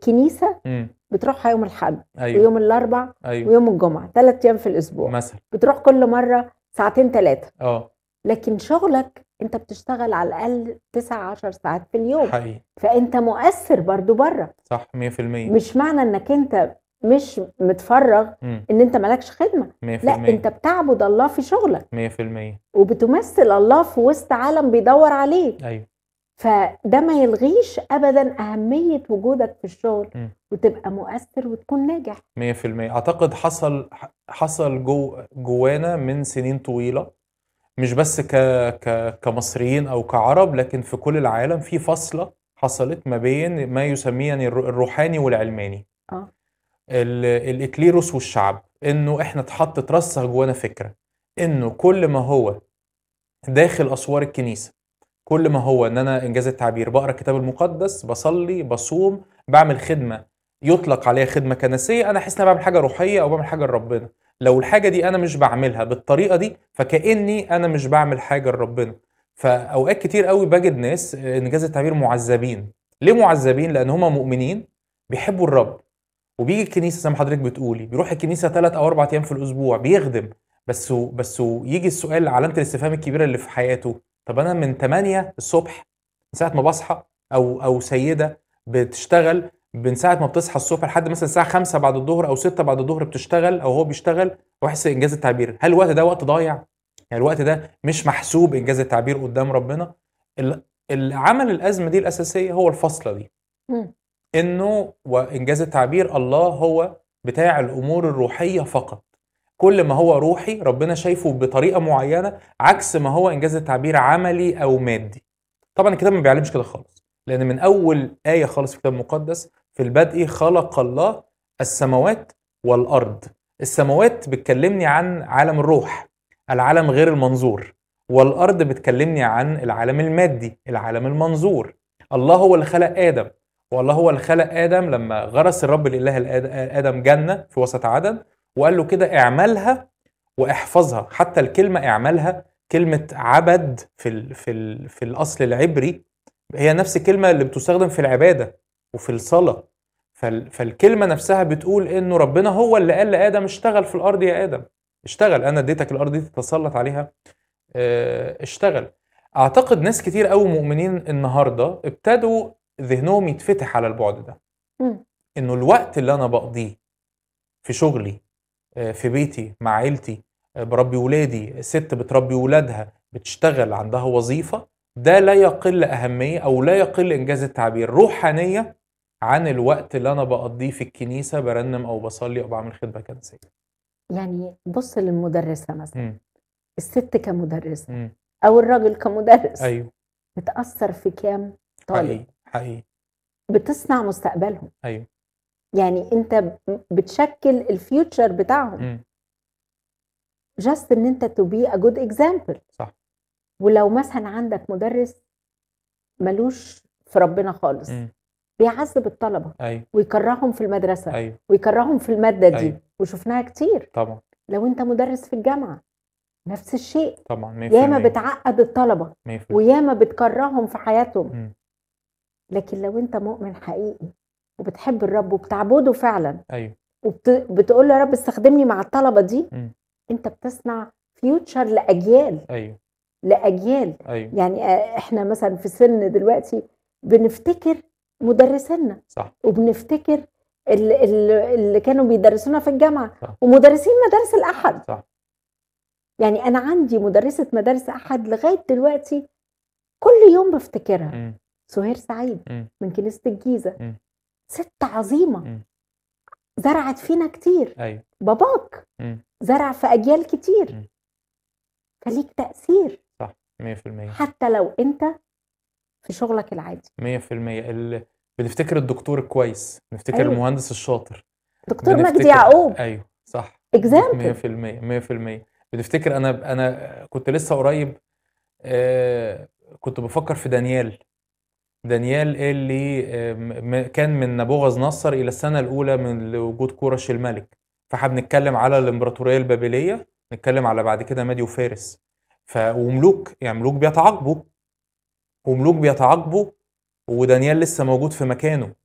الكنيسه إمم. بتروحها يوم الاحد أيوه. ويوم الاربع أيوه. ويوم الجمعه ثلاث ايام في الاسبوع مثلًا. بتروح كل مره ساعتين ثلاثه آه. لكن شغلك انت بتشتغل على الاقل 9 10 ساعات في اليوم حقيقي. فانت مؤثر برضو بره صح 100% مش معنى انك انت مش متفرغ إمم. ان انت مالكش خدمه 100% لا انت بتعبد الله في شغلك 100% وبتمثل الله في وسط عالم بيدور عليك أيوه. فده ما يلغيش ابدا اهميه وجودك في الشغل إمم. وتبقى مؤثر وتكون ناجح 100% أعتقد حصل ح حصل جو جوانا من سنين طويلة مش بس ك ك كمصريين أو كعرب لكن في كل العالم في فاصلة حصلت ما بين ما يسميه يعني الر الروحاني والعلماني. آه. ال الإكليروس والشعب، إنه إحنا اتحط اترسخ جوانا فكرة إنه كل ما هو داخل أسوار الكنيسة، كل ما هو إن أنا إنجاز التعبير باقرا الكتاب المقدس، باصلي، باصوم، باعمل خدمة يُطلق عليها خدمة كنسية، أنا أحس إن أنا باعمل حاجة روحية أو باعمل حاجة لربنا. لو الحاجة دي أنا مش باعملها بالطريقة دي، فكأني أنا مش باعمل حاجة لربنا. فأوقات كتير أوي باجد ناس إنجاز التعبير مُعذّبين. ليه مُعذّبين؟ لأن هم مؤمنين بيحبوا الرب، وبييجي الكنيسة زي ما حضرتك بتقولي، بيروح الكنيسة 3 أو 4 أيام في الأسبوع، بيخدم، بس و بس وييجي السؤال علامة الاستفهام الكبيرة اللي في حياته، طب أنا من 08:00 الصبح من ساعة ما باصحى أو أو سيدة بتشتغل من ساعة ما بتصحى الصبح لحد مثلًا الساعة 17:00 بعد الضهر أو 18:00 بعد الضهر بتشتغل أو هو بيشتغل، واحس إنجاز التعبير، هل الوقت ده وقت ضايع؟ يعني الوقت ده مش محسوب إنجاز التعبير قدّام ربنا؟ ال اللي عمل الأزمة دي الأساسية هو الفاصلة دي. إمم. إنه وإنجاز التعبير الله هو بتاع الأمور الروحية فقط. كل ما هو روحي ربنا شايفه بطريقة معينة، عكس ما هو إنجاز التعبير عملي أو مادي. طبعًا الكتاب ما بيعلمش كده خالص، لأن من أول آية خالص في الكتاب المقدس، في البدء خلق الله السماوات والأرض. السماوات بتكلمني عن عالم الروح، العالم غير المنظور، والأرض بتكلمني عن العالم المادي، العالم المنظور. الله هو اللي خلق آدم، والله هو اللي خلق آدم لما غرس الرب الإله لآد آدم جنة في وسط عدن، وقال له كده اعملها واحفظها، حتى الكلمة اعملها كلمة عبد في ال في ال في الأصل العبري هي نفس الكلمة اللي بتستخدم في العبادة وفي الصلاة. فال فالكلمة نفسها بتقول إنه ربنا هو اللي قال لآدم اشتغل في الأرض يا آدم، اشتغل أنا اديتك الأرض دي تتسلط عليها آآ اشتغل. أعتقد ناس كتير أوي مؤمنين النهارده ابتدوا ذهنهم يتفتح على البُعد ده. إمم. إنه الوقت اللي أنا باقضيه في شغلي، آآ في بيتي، مع عيلتي، آآ باربي ولادي، ست بتربي ولادها، بتشتغل عندها وظيفة، ده لا يقل أهمية أو لا يقل إنجاز التعبير روحانية عن الوقت اللي أنا باقضيه في الكنيسة بارنم أو باصلي أو باعمل خدمة كنسية. يعني بُص للمُدرسة مثلًا، إمم. الست كمُدرسة إمم. أو الراجل كمُدرس، أيوه. بتأثّر في كام طالب. حقيقي، حقيقي. بتصنع مستقبلهم. أيوه. يعني أنت ب بتشكِّل الfuture بتاعهم. إمم. just إن أنت to be a good example. صح. ولو مثلًا عندك مُدرس مالوش في ربنا خالص، إمم. بيعذّب الطلبة أيوه. ويكرههم في المدرسة أيوه. ويكرههم في المادة دي، أيوه. وشُفناها كتير. طبعًا. لو أنت مُدرس في الجامعة، نفس الشيء. طبعًا 100%. ياما بتعقّد الطلبة 100%. وياما بتكرههم في حياتهم. إمم. لكن لو أنت مؤمن حقيقي وبتحب الرب وبتعبده فعلًا أيوه. وبت بتقول له يا رب استخدمني مع الطلبة دي، إمم. أنت بتصنع future لأجيال، أيوه. لأجيال. أيوه. يعني آآ إحنا مثلًا في سِن دلوقتي بنفتكر مُدرسينا صح. وبنفتكر ال ال اللي كانوا بيدرسونا في الجامعة صح. ومُدرسين مدارس الأحد. صح. يعني أنا عندي مُدرسة مدارس أحد لغاية دلوقتي كل يوم بافتكرها، إمم. سُهير سعيد إمم. من كنيسة الجيزة. إمم. ست عظيمة. إمم. زرعت فينا كتير. أيوه. باباك إمم. زرع في أجيال كتير. إمم. فليك تأثير. صح، 100%. حتى لو أنت في شغلك العادي. 100% ال بنفتكر الدكتور الكويس، بنفتكر أيوه. المهندس الشاطر. دكتور مجدي بنفتكر يعقوب. أيوه، صح. example. 100%، 100%. بنفتكر أنا أنا كنت لسه قريب آآ كنت بافكر في دانيال. دانيال اللي آآ م م كان من نبوخذ نصر إلى السنة الأولى من لوجود كورش الملك. فإحنا بنتكلم على الإمبراطورية البابلية، نتكلم على بعد كده مادي وفارس. ف وملوك، يعني ملوك بيتعاقبوا. وملوك بيتعاقبوا ودانيال لسه موجود في مكانه.